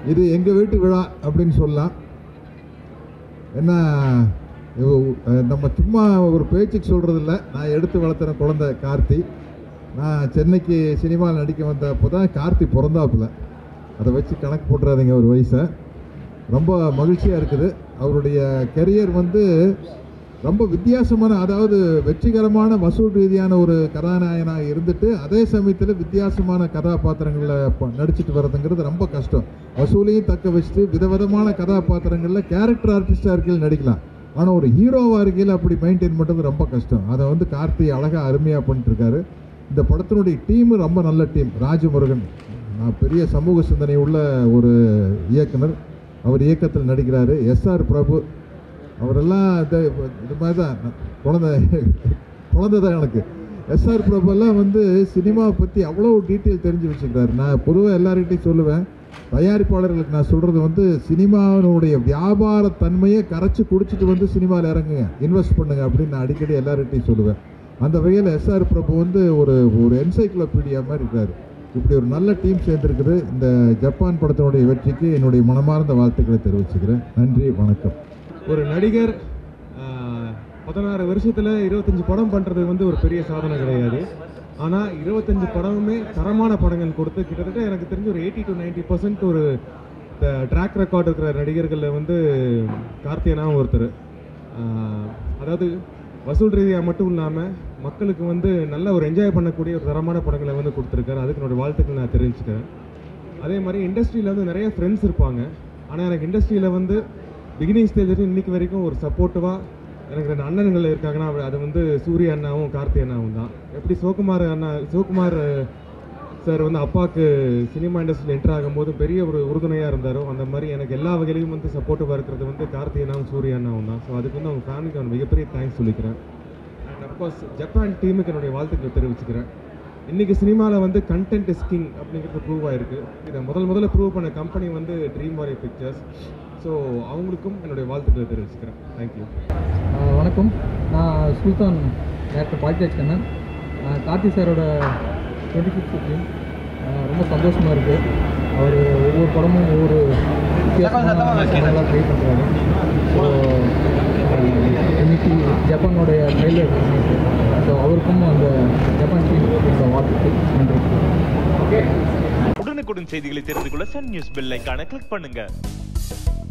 இது எங்கள் வீட்டு விழா அப்படின்னு சொல்லலாம் என்ன இவ- அஹ் நம்ம சும்மா ஒரு பேச்சுக்கு சொல்கிறது இல்லை நான் எடுத்து வளர்த்துற குழந்தை கார்த்தி நான் சென்னைக்கு சினிமாவில் நடிக்க வந்தப்போ தான் கார்த்தி பிறந்தாப்புல அதை வச்சு கணக்கு போட்டுறாதீங்க ஒரு வயசை ரொம்ப மகிழ்ச்சியாக இருக்குது அவருடைய கெரியர் வந்து ரொம்ப வித்தியாசமான அதாவது வெற்றிகரமான வசூல் ரீதியான ஒரு கதாநாயகனாக இருந்துட்டு அதே சமயத்தில் வித்தியாசமான கதாபாத்திரங்களில் ப- நடிச்சிட்டு வர்றதுங்கிறது ரொம்ப கஷ்டம் வசூலையும் தக்க வச்சுட்டு விதவிதமான கதாபாத்திரங்களில் கேரக்டர் ஆர்டிஸ்டாக இருக்கையில் நடிக்கலாம் ஆனால் ஒரு ஹீரோவாக இருக்கையில் அப்படி மெயின்டைன் பண்ணுறது ரொம்ப கஷ்டம் அதை வந்து கார்த்தி அழகாக அருமையாக பண்ணிட்டு இருக்காரு இந்த படத்தினுடைய டீமு ரொம்ப நல்ல டீம் ராஜமுருகன் நான் பெரிய சமூக சிந்தனை உள்ள ஒரு இயக்குனர் அவர் இயக்கத்தில் நடிக்கிறாரு எஸ்ஆர் பிரபு அவரெல்லாம் இந்த இது மாதிரி தான் நான் குழந்தை குழந்தை தான் எனக்கு எஸ்ஆர் பிரபுலாம் வந்து சினிமாவை பற்றி அவ்வளோ டீட்டெயில் தெரிஞ்சு வச்சுக்கிறாரு நான் பொதுவாக எல்லார்கிட்டையும் சொல்லுவேன் தயாரிப்பாளர்களுக்கு நான் சொல்கிறது வந்து சினிமாவினுடைய வியாபார தன்மையை கரைச்சி குடிச்சிட்டு வந்து சினிமாவில் இறங்குங்க இன்வெஸ்ட் பண்ணுங்க அப்படின்னு நான் அடிக்கடி எல்லார்கிட்டையும் சொல்லுவேன் அந்த வகையில் எஸ்ஆர் பிரபு வந்து ஒரு ஒரு என்சைக்ளோபீடியா மாதிரி இருக்காரு இப்படி ஒரு நல்ல டீம் சேர்ந்துருக்குது இந்த ஜப்பான் படத்தினுடைய வெற்றிக்கு என்னுடைய மனமார்ந்த வாழ்த்துக்களை தெரிவிச்சுக்கிறேன் நன்றி வணக்கம் ஒரு நடிகர் ஆஹ், பதினாறு வருஷத்தில் இருபத்தஞ்சி படம் பண்ணுறது வந்து ஒரு பெரிய சாதனை கிடையாது ஆனால் இருபத்தஞ்சி படமுமே தரமான படங்கள் கொடுத்து கிட்டத்தட்ட எனக்கு தெரிஞ்சு ஒரு எயிட்டி டு நைன்டி பர்சன்ட் ஒரு ட்ராக் ரெக்கார்ட் இருக்கிற நடிகர்களில் வந்து கார்த்தியனாவும் ஒருத்தர் ஆஹ், அதாவது வசூல் ரீதியாக மட்டும் இல்லாமல் மக்களுக்கு வந்து நல்ல ஒரு என்ஜாய் பண்ணக்கூடிய ஒரு தரமான படங்களை வந்து கொடுத்துருக்காரு அதுக்கு என்னோட வாழ்த்துக்கள் நான் தெரிவிச்சுக்கிறேன் அதே மாதிரி இண்டஸ்ட்ரியில் வந்து நிறைய ஃப்ரெண்ட்ஸ் இருப்பாங்க ஆனால் எனக்கு இண்டஸ்ட்ரியில் வந்து பிகினிங் ஸ்டேஜ் இன்னைக்கு வரைக்கும் ஒரு சப்போர்ட்டிவாக எனக்கு ரெண்டு அண்ணன்கள் இருக்காங்கன்னா அப்ப அது வந்து சூரிய அண்ணாவும் கார்த்தி அண்ணாவும் தான் எப்படி சிவகுமார் அண்ணா சிவகுமார் சார் வந்து அப்பாவுக்கு சினிமா இண்டஸ்ட்ரியில் என்டர் ஆகும்போது பெரிய ஒரு உறுதுணையாக இருந்தாரோ அந்த மாதிரி எனக்கு எல்லா வகையிலையும் வந்து சப்போர்ட்டிவாக இருக்கிறது வந்து கார்த்தி அண்ணாவும் சூரிய அண்ணாவும் தான் ஸோ அதுக்கு வந்து அவங்க ஃபேமிலிக்கு நான் மிகப்பெரிய தேங்க்ஸ் சொல்லிக்கிறேன் அண்ட் அப்கோர்ஸ் ஜப்பான் டீமுக்கு என்னுடைய வாழ்த்துக்களை தெரிவிச்சுக்கிறேன் இன்னைக்கு சினிமாவில் வந்து கண்டென்ட் இஸ் கிங் அப்படிங்கிறது ப்ரூவ் ஆயிருக்கு இதை முதல் முதல்ல ப்ரூவ் பண்ண கம்பெனி வந்து ட்ரீம் வாரி பிக்சர்ஸ் ஸோ அவங்களுக்கும் என்னுடைய வாழ்த்துக்களை தெரிவிச்சுக்கிறேன் தேங்க்யூ ஆஹ் வணக்கம் நான் சுல்தான் டேரக்டர் பாக்கியராஜ் கண்ணன் ஆஹ் கார்த்தி சாரோட டுவெண்ட்டி ஃபிஃப்த் ஃபிலிம் ரொம்ப சந்தோஷமாக இருக்குது அவர் ஒவ்வொரு படமும் ஒவ்வொரு வித்தியாசமான படங்களாக ட்ரை பண்ணுறாரு ஸோ இன்னைக்கு ஜப்பானோடைய ட்ரெய்லர் ஸோ அவருக்கும் அந்த ஜப்பான் டீம் வாழ்த்துக்கள் நன்றி உடனுக்குடன் செய்திகளை தெரிந்து கொள்ள சன் நியூஸ் பெல் ஐகானை கிளிக் பண்ணுங்க